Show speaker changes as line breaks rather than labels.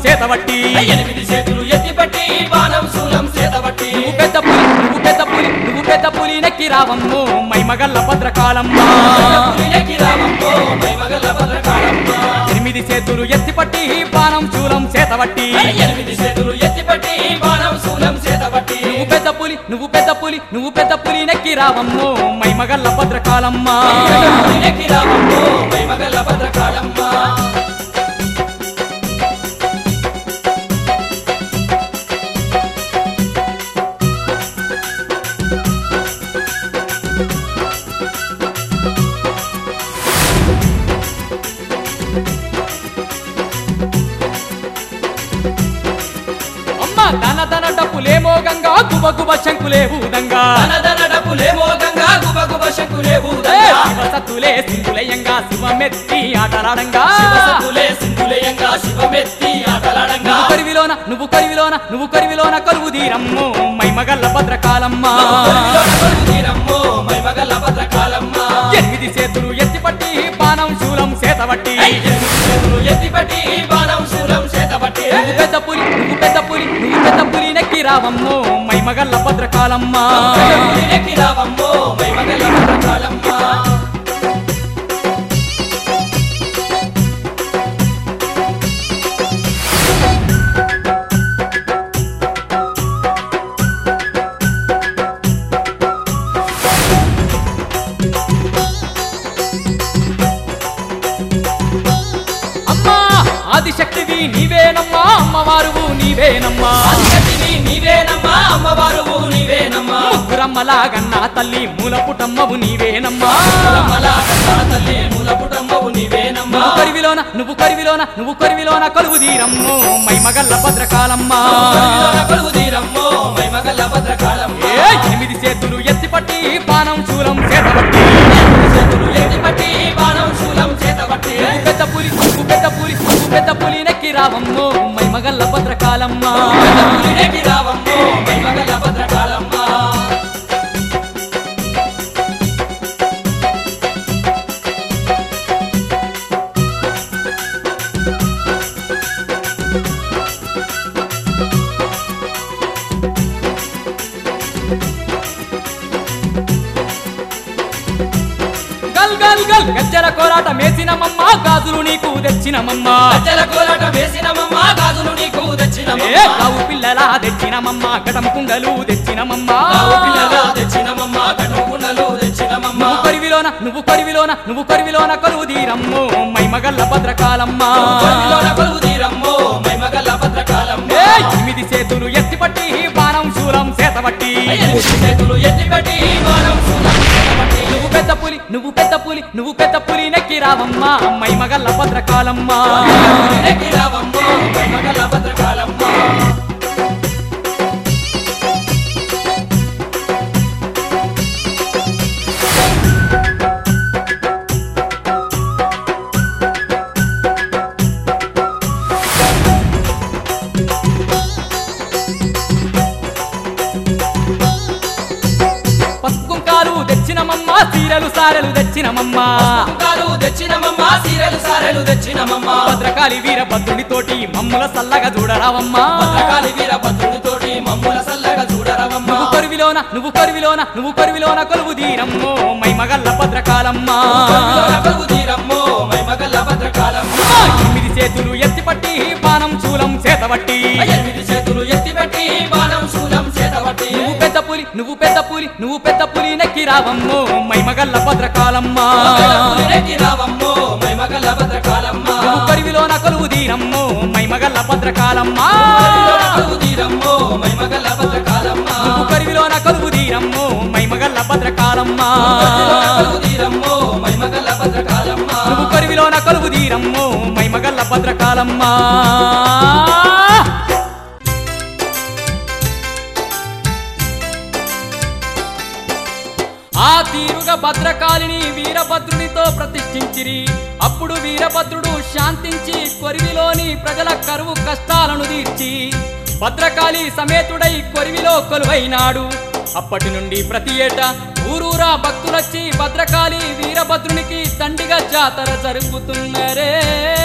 చేతబట్టి
ఎనిమిది చేతులు ఎత్తిపట్టి బాణం శూలం చేతబట్టి
నువ్వు పెద్ద పులి నువ్వు పెద్ద పులి నువ్వు పెద్ద పులి నెక్కి రావమ్ము మైమగల్ల భద్రకాలమ్మ
పులికి రామమ్మో మైమగల్ల భద్రకాళమ్మ
ఎనిమిది చేతులు ఎత్తిపట్టి బాణం చూలం చేతబట్టి
ఎనిమిది చేతులు ఎత్తిపట్టి బాణం శూలం చేతబట్టి
నువ్వు పెద్ద పులి నువ్వు పెద్ద పులి నువ్వు పెద్ద పులి నెక్కి రావమ్ము మైమగల్ల భద్రకాలమ్మ
పులికి రామమ్మో మైమగల్ల భద్రకాళమ్మ
అమ్మ తన తన డప్పులేమో గంగా గుబ గుబ శంకులే ఊదంగా
ధనధన డప్పులేమో గంగా గుబ గుబ శంకులే
ఏ,
ఊదంగా
శివసత్తులే సింధులయంగా శివమెత్తి ఆటలాడంగా
శివసతులే సింధులయంగా శివమెత్తి ఆటలాడంగా
నువ్వు కరివిలోన నువ్వు కరివిలోన నువ్వు కరివిలోన కలువు తీరమ్ము మైమగల్ల భద్రకాలమ్మ
కరివిలోన కొలువు తీరమ్మో మైమగల్ల భద్రకాళమ్మ
ఎనిమిది చేతులు ఎత్తిపట్టి బాణం శూలం చేతబట్టి
ఎనిమిది చేతులు ఎత్తిపట్టి బాణం శూలం చేతబట్టి
నువ్వు పెద్ద పులి నువ్వు పెద్ద పులి నువ్వు పెద్ద పులి నెక్కి రావమ్ము మైమగల్ల భద్రకాలమ్మ
పులికి రామమ్మో మైమగల్ల భద్రకాళమ్మ
అమ్మా ఆదిశక్తివి నీవేనమ్మా అమ్మవారువు నీవేనమ్మా
ఆదిశక్తివి నీవేనమ్మా అమ్మవారువు నీవేనమ్మా
ముగ్గురమ్మలాగన్నా తల్లి మూలపుటమ్మవు నీవేనమ్మా
అమ్మలా కన్నా తల్లి మూలపుటమ్మవు నీవేనమ్మా
నువ్వు కరివిలోన నువ్వు కరివిలోన నువ్వు కరివిలోన కలువు తీరమ్ము మైమగల్ల భద్రకాలమ్మ
కరివిలోన కొలువు తీరమ్మో మైమగల్ల భద్రకాళమ్మ
ఏ ఎనిమిది చేతులు ఎత్తిపట్టి బాణం శూలం చేతబట్టి
చేతులు ఎత్తిపట్టి బాణం శూలం చేతబట్టి
నువ్వు పెద్ద పులి నువ్వు పెద్ద పులి నువ్వు పెద్ద పులి నెక్కి రావమ్ము మైమగల్ల భద్రకాలమ్మ
పులికి రావమ్మో మైమగల్ల భద్రకాళమ్మ
గల్ గల్ గల్ గజ్జల కోరాట మేసినమమ్మ గాజులు నీకు తెచ్చినమమ్మ
గజ్జల కోలాట వేసినమమ్మ గాజులు నీకు
ఏ
తెచ్చినమమ్మ
కావు పిల్లలా తెచ్చినమమ్మ కటం కుండలు తెచ్చినమమ్మ
గావు పిల్లగా తెచ్చినమమ్మ కట్టుకుండలు తెచ్చినమమ్మ
నువ్వు కరివిలోన నువ్వు కరివిలోన నువ్వు కరివిలోన కలువు తీరమ్ము మైమగల్ల భద్రకాలమ్మ
కొలువులోన కొలువు తీరమ్మో మైమగల్ల భద్రకాళమ్మ
ఏ ఎనిమిది చేతులు ఎత్తిపట్టి బాణం శూలం చేతబట్టి
ఎనిమిది చేతులు ఎత్తిపట్టి బాణం శూలం చేతబట్టి
నువ్వు పెద్ద పులి నువ్వు పెద్ద పులి నువ్వు పెద్ద పులి నెక్కి రావమ్మ మైమగల్ల భద్రకాలమ్మ
పులికి రావమ్మో మైమగల్ల భద్రకాళమ్మ
పసుపు కుంకాలు తెచ్చినమమ్మ సీరలు సారెలు తెచ్చినమమ్మ
కుంకాలు తెచ్చినమమ్మ సీరలు సారెలు తెచ్చినమమ్మ
భద్రకాళి వీరభద్రునితోటి మమ్ముల సల్లగా చూడరావమ్మ
భద్రకాళి వీరభద్రునితోటి మమ్ముల సల్లగా చూడరవమ్మ
నువ్వు కరువిలోన నువ్వు కరువిలోన నువ్వు కరువిలోన కొలువు తీరమ్ము మైమగల్ల భద్రకాలమ్మ
కొలువులోన కొలువు తీరమ్మో మైమగల్ల భద్రకాళమ్మ
ఎనిమిది చేతులు ఎత్తిపట్టి బాణం చూలం చేతబట్టి
ఎనిమిది చేతులు ఎత్తిపెట్టి బాణం శూలం చేతబట్టి
నువ్వు పెద్ద పులి నువ్వు పెద్ద పులి నువ్వు పెద్ద పులి నెక్కి రావమ్ము మైమగల్ల భద్రకాలమ్మ
పులికి రావమ్మో మైమగల్ల భద్రకాళమ్మ
నువ్వు కరువిలోన కొలువు తీరమ్ము మైమగల్ల భద్రకాలమ్మ
కొలువులోన కొలువు తీరమ్మో మైమగల్ల భద్రకాళమ్మ
నువ్వు కరువిలోన కొలువు తీరమ్ము మైమగల్ల భద్రకాలమ్మ
కొలువులోన కొలువు తీరమ్మో మైమగల్ల భద్రకాళమ్మ
నువ్వు కరువిలోన కొలువు తీరమ్ము మైమగల్ల భద్రకాలమ్మ ఆ తీరుగా భద్రకాళిని వీరభద్రునితో ప్రతిష్ఠించిరి అప్పుడు వీరభద్రుడు శాంతించి కొరివిలోని ప్రజల కరువు కష్టాలను తీర్చి భద్రకాళి సమేతుడై కొరివిలో కొలువైనాడు అప్పటి నుండి ప్రతి ఏటా ఊరూరా భక్తులొచ్చి భద్రకాళి వీరభద్రునికి దండిగా జాతర జరుపుతున్నరే